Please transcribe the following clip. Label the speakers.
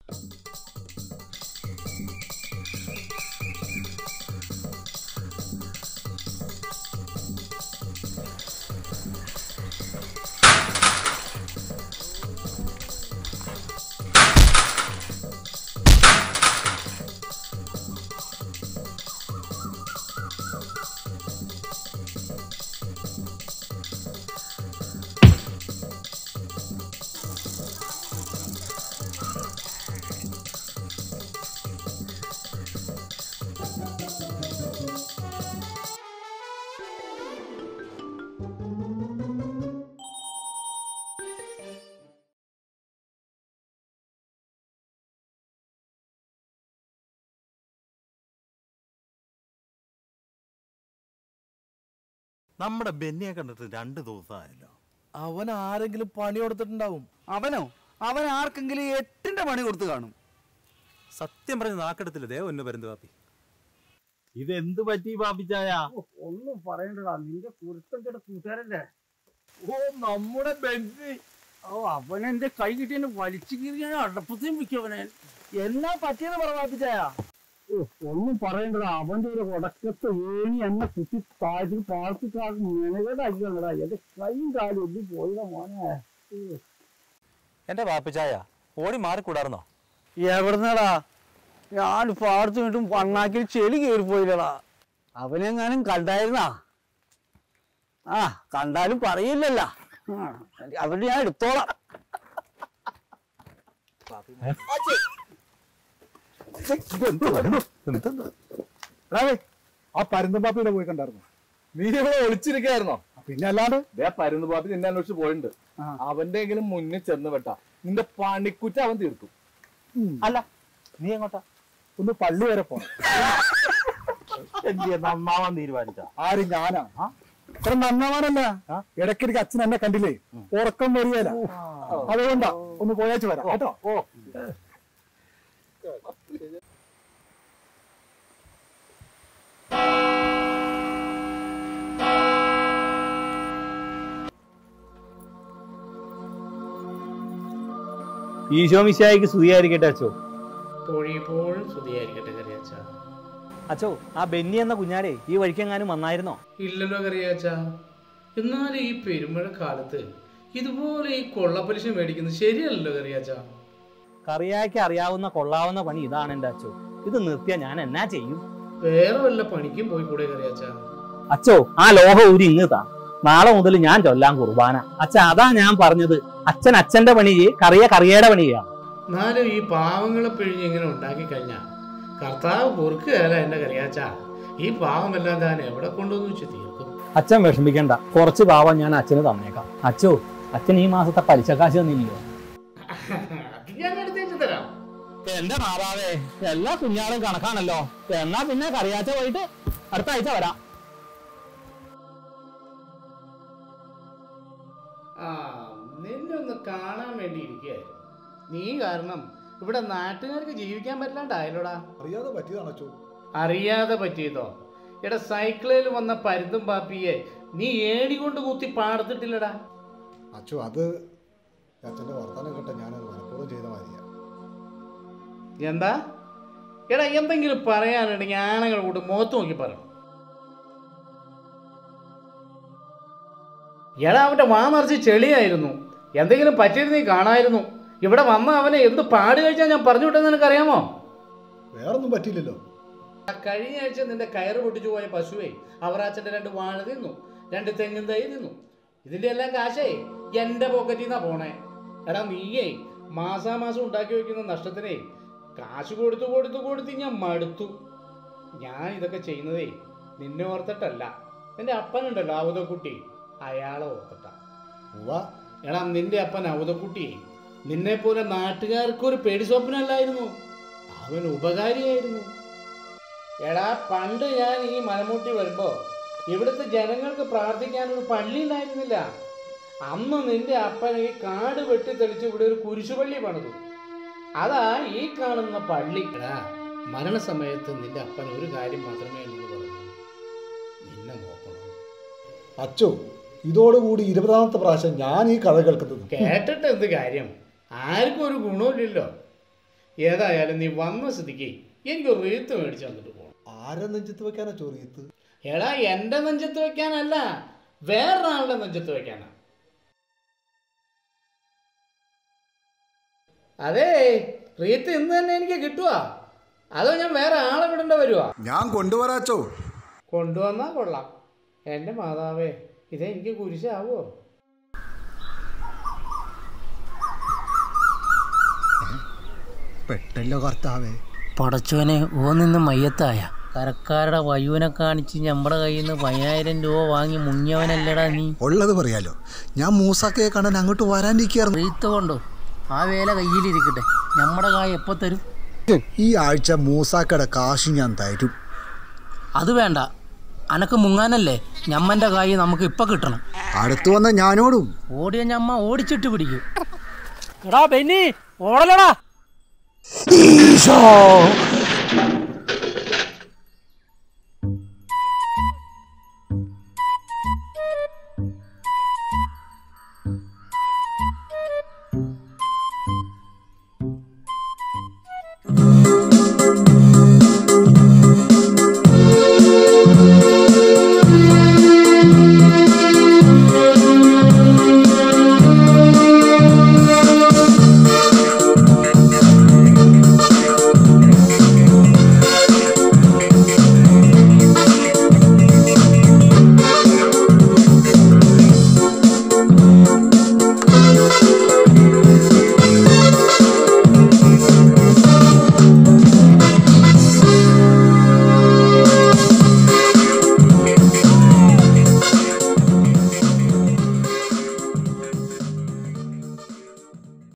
Speaker 1: നമ്മുടെ ബെന്നിയെ കണ്ടിട്ട് രണ്ട് ദിവസമായല്ലോ
Speaker 2: അവൻ ആരെങ്കിലും പണി കൊടുത്തിട്ടുണ്ടാവും
Speaker 3: അവനോ അവൻ ആർക്കെങ്കിലും എട്ടിന്റെ പണി കൊടുത്തു കാണും
Speaker 1: സത്യം പറഞ്ഞ് നാക്കെടുത്തില്ല ദേവ ഒന്ന് പരുന്ത് പാപ്പി
Speaker 2: ഇതെന്ത് പറ്റി പാപ്പിച്ചായ
Speaker 3: ഒന്നും പറയണ്ടടാ നിന്റെ കുരുത്തന്റെ കൂട്ടുകാരല്ലേ
Speaker 2: ഓ നമ്മുടെ ബെഞ്ച്
Speaker 3: ഓ അവൻ എന്റെ കൈ കിട്ടിയ വലിച്ചു കീറി ഞാൻ അടപ്പത്തേം വിൽക്കവനെ
Speaker 2: എന്നാ പറ്റിയെന്ന് പറ പാപ്പിച്ചായ
Speaker 3: ഒന്നും പറയണ്ടടാ അവന്റെ ഒരു ഉടക്കത്ത് ഏണി എന്നെ കുത്തി താഴ്ത്തി പാർത്തിട്ടാകും മെനകേടാക്കിയാണടാ എന്റെ കൈയും കാലും ഒന്നും പോയതാ മോനെ
Speaker 1: എന്റെ പാപ്പിച്ചായ ഓടി മാറിക്കൂടാർന്നോ
Speaker 3: എവിടുന്നടാ ഞാൻ പാടത്ത് വീണ്ടും പണ്ണാക്കിൽ ചെളി കയറി പോയില്ലടാ അവനെങ്ങാനും കണ്ടായിരുന്നാ ആ കണ്ടാലും പറയില്ലല്ല അവരുടെ ഞാൻ എടുത്തോളാം
Speaker 4: ആ പരുന്തുംപാപ്പിയുടെ പോയി കണ്ടായിരുന്നു
Speaker 5: നീ ഇവിടെ ഒളിച്ചിരിക്കായിരുന്നോ
Speaker 4: പിന്നെ അല്ലാണ്ട്
Speaker 5: ദേ പരുന്തുപാപ്പി നിന്നെ അന്വേഷിച്ച് പോയിട്ടുണ്ട്
Speaker 3: ആ.
Speaker 5: അവന്റെ എങ്കിലും മുന്നിൽ ചെന്ന് വെട്ട നിന്റെ പണിക്കുറ്റ അവൻ തീർക്കും
Speaker 1: അല്ല നീ എങ്ങോട്ടാ
Speaker 4: ഒന്ന് പള്ളി വരെ പോണം
Speaker 1: എന്തിയെ നന്നാവാൻ തീരുമാനിച്ച
Speaker 4: ആര് ഞാനാ ഇത്ര നന്നവാനല്ല ഇടയ്ക്കിടയ്ക്ക് അച്ഛൻ എന്നെ കണ്ടില്ലേ ഉറക്കം വരികയില്ല അതുകൊണ്ടാ ഒന്ന് പോയാച്ച് വരാം കേട്ടോ ഓ
Speaker 2: ഈശോ മിശായിക്ക് സ്തുതിയായിരിക്കട്ടെ അച്ചോ
Speaker 6: തൊഴിയപ്പോഴും സ്തുതിയായിരിക്കട്ടെ കറിയാച്ച
Speaker 2: അച്ചോ ആ ബെന്നി എന്ന കുഞ്ഞാലേ ഈ വഴിക്കെങ്ങാനും വന്നായിരുന്നോ
Speaker 6: ഇല്ലല്ലോ കറിയാച്ച എന്നാൽ ഈ പെരുമഴ കാലത്ത് ഇതുപോലെ ഈ കൊള്ളപ്പലിശ മേടിക്കുന്നത് ശരിയല്ലല്ലോ കറിയാച്ച
Speaker 2: കറിയായ്ക്ക് അറിയാവുന്ന കൊള്ളാവുന്ന പണി ഇതാണ് എൻ്റെ അച്ചോ ഇത് നിർത്തിയാ ഞാൻ എന്നാ ചെയ്യും
Speaker 6: വേറെ വല്ല പണിക്കും പോയി കൂടെ കറിയാച്ച
Speaker 2: അച്ചോ ആ ലോഹ ഊരി ഇങ്ങ് താ നാളെ മുതൽ ഞാൻ ചൊല്ലാൻ കുർബാന അച്ഛ അതാ ഞാൻ പറഞ്ഞത് അച്ഛൻ അച്ഛന്റെ പണി ചെയ്യ് കറിയ കറിയയുടെ പണി ചെയ്യാം
Speaker 6: എന്നാലും ഈ പാവങ്ങളെ പിഴിഞ്ഞ് ഇങ്ങനെ ഉണ്ടാക്കി കഴിഞ്ഞാ കർത്താവ് പൊറുക്കുകയല്ല എന്റെ കറിയാച്ച ഈ പാവമെല്ലാം താൻ എവിടെ കൊണ്ടുവന്ന് വെച്ച് തീർക്കും
Speaker 2: അച്ഛൻ വിഷമിക്കണ്ട കുറച്ച് പാവം ഞാൻ അച്ഛന് തന്നേക്കാം അച്ചോ അച്ഛൻ ഈ മാസത്തെ പലിശ കാശ് തന്നില്ലയോ
Speaker 6: അത് ഞാൻ എടുത്തേച്ച് തരാം
Speaker 2: എന്റെ മാതാവേ എല്ലാ കുഞ്ഞാളും കണക്കാണല്ലോ എന്നാ പിന്നെ കറിയാച്ച പോയിട്ട് അടുത്ത ആഴ്ച വരാം
Speaker 6: ആ നിന്നെ ഒന്ന് കാണാൻ വേണ്ടി ഇരിക്കുകയായിരുന്നു നീ കാരണം ഇവിടെ നാട്ടുകാർക്ക് ജീവിക്കാൻ പറ്റാണ്ടായല്ലോടാ
Speaker 4: അറിയാതെ പറ്റിയതാണ് അച്ഛോ
Speaker 6: അറിയാതെ പറ്റിയതോ എടാ സൈക്കിളിൽ വന്ന പരുന്തും പാപ്പിയെ നീ ഏണി കൊണ്ട് കുത്തി പാടത്തിട്ടില്ലടാ
Speaker 4: അച്ഛോ അത് അച്ഛന്റെ വർത്തമാനം കേട്ട ഞാനത് മനഃപൂർവ്വം ചെയ്ത മാതിരിയാ
Speaker 6: എന്താ എടാ എന്തെങ്കിലും പറയാനുണ്ടെങ്കിൽ ആനകൾ കൂട്ട് മുഖത്ത് നോക്കി പറയണം എടാ അവന്റെ വാ നിറച്ച് ചെളിയായിരുന്നു എന്തെങ്കിലും പറ്റിയത് നീ കാണായിരുന്നു ഇവിടെ വന്ന അവനെ എന്ത് പാട് കഴിച്ചാൽ ഞാൻ പറഞ്ഞു വിട്ടെന്ന് നിനക്കറിയാമോ
Speaker 4: വേറൊന്നും പറ്റിയില്ലല്ലോ
Speaker 6: ആ കഴിഞ്ഞ ആഴ്ച നിന്റെ കയറ് പൊട്ടിച്ചു പോയ പശുവേ അവറാച്ചന്റെ രണ്ട് വാഴ തിന്നു രണ്ട് തെങ്ങും തൈ തിന്നു ഇതിന്റെ എല്ലാം കാശേ എന്റെ പോക്കറ്റിൽ നിന്നാ പോണേ എടാ നീയേ മാസാമാസം ഉണ്ടാക്കി വെക്കുന്ന നഷ്ടത്തിനെ കാശ് കൊടുത്തു കൊടുത്തു കൊടുത്ത് ഞാൻ മടുത്തു ഞാൻ ഇതൊക്കെ ചെയ്യുന്നതേ നിന്നെ ഓർത്തിട്ടല്ല നിന്റെ അപ്പനുണ്ടല്ലോ ഔതക്കുട്ടി അയാളെ ഓർത്തിട്ടാ
Speaker 4: ഉവ്വ
Speaker 6: എടാ നിന്റെ അപ്പൻ ഔതക്കുട്ടിയെ നിന്നെ പോലെ നാട്ടുകാർക്ക് ഒരു പേടി സ്വപ്നമല്ലായിരുന്നു അവൻ ഉപകാരിയായിരുന്നു എടാ പണ്ട് ഞാൻ ഈ മലമുട്ടി വരുമ്പോ ഇവിടുത്തെ ജനങ്ങൾക്ക് പ്രാർത്ഥിക്കാൻ ഒരു പള്ളി ഉണ്ടായിരുന്നില്ല അന്ന് നിന്റെ അപ്പൻ ഈ കാട് വെട്ടി തെളിച്ച് ഇവിടെ ഒരു കുരിശുപള്ളി പണിതു അതാ ഈ കാണുന്ന പള്ളി എടാ മരണസമയത്ത് നിന്റെ അപ്പൻ ഒരു കാര്യം മാത്രമേ എന്നോട് പറഞ്ഞു നിന്നെ നോക്കണം
Speaker 4: അച്ഛോ ഇതോടുകൂടി ഇരുപതാമത്തെ പ്രാവശ്യം ഞാൻ ഈ കഥ കേൾക്കുന്നത്
Speaker 6: കേട്ടിട്ട് എന്ത് കാര്യം ആർക്കും ഒരു ഗുണമില്ലല്ലോ ഏതായാലും നീ വന്ന സ്ഥിതിക്ക് എനിക്ക് റീത്ത് മേടിച്ചു തന്നിട്ട് പോകണം
Speaker 4: ആരെ നെഞ്ചത്ത് വെക്കാനാ ചൊറിയത്ത്
Speaker 6: എടാ എൻ്റെ നെഞ്ചത്ത് വെക്കാനല്ല വേറൊരാളുടെ നെഞ്ചത്ത് വെക്കാനാ അതെ റീത്ത് ഇന്ന് തന്നെ എനിക്ക് കിട്ടുവാ അതോ ഞാൻ വേറെ ആളെ വിടേണ്ട വരുവാ
Speaker 7: ഞാൻ കൊണ്ടുവരാച്ചോ
Speaker 6: കൊണ്ടുവന്നാ കൊള്ളാം എൻ്റെ മാതാവേ ഇതെനിക്ക് കുരിശാവോ
Speaker 7: പെട്ടല്ലോ കർത്താവേ
Speaker 8: പടച്ചോനെ ഓ നിന്ന് മയ്യത്തായ കരക്കാരുടെ വയ്യൂനെ കാണിച്ച് നമ്മുടെ കയ്യിൽ നിന്ന് പതിനായിരം രൂപ വാങ്ങി മുങ്ങിയവനല്ലടാ നീ
Speaker 7: ഉള്ളത് പറയാലോ ഞാൻ മൂസാക്കയെ കാണാൻ അങ്ങോട്ട് വരാനിരിക്കായിരുന്നു
Speaker 8: റീത്ത് കൊണ്ടോ ആ വേല കയ്യിലിരിക്കട്ടെ നമ്മുടെ കായ് എപ്പോൾ തരും
Speaker 7: ഈ ആഴ്ച മൂസാക്കയുടെ കാശ് ഞാൻ തരും
Speaker 8: അത് വേണ്ട അനക്ക് മുങ്ങാനല്ലേ ഞമ്മൻ്റെ കായ് നമുക്ക് ഇപ്പം കിട്ടണം
Speaker 7: അടുത്ത് വന്ന ഞാനോടും
Speaker 8: ഓടിയ ഞമ്മ ഓടിച്ചിട്ട് പിടിക്കും എടാ ബെന്നി ഓടലടാ
Speaker 2: ഈശോ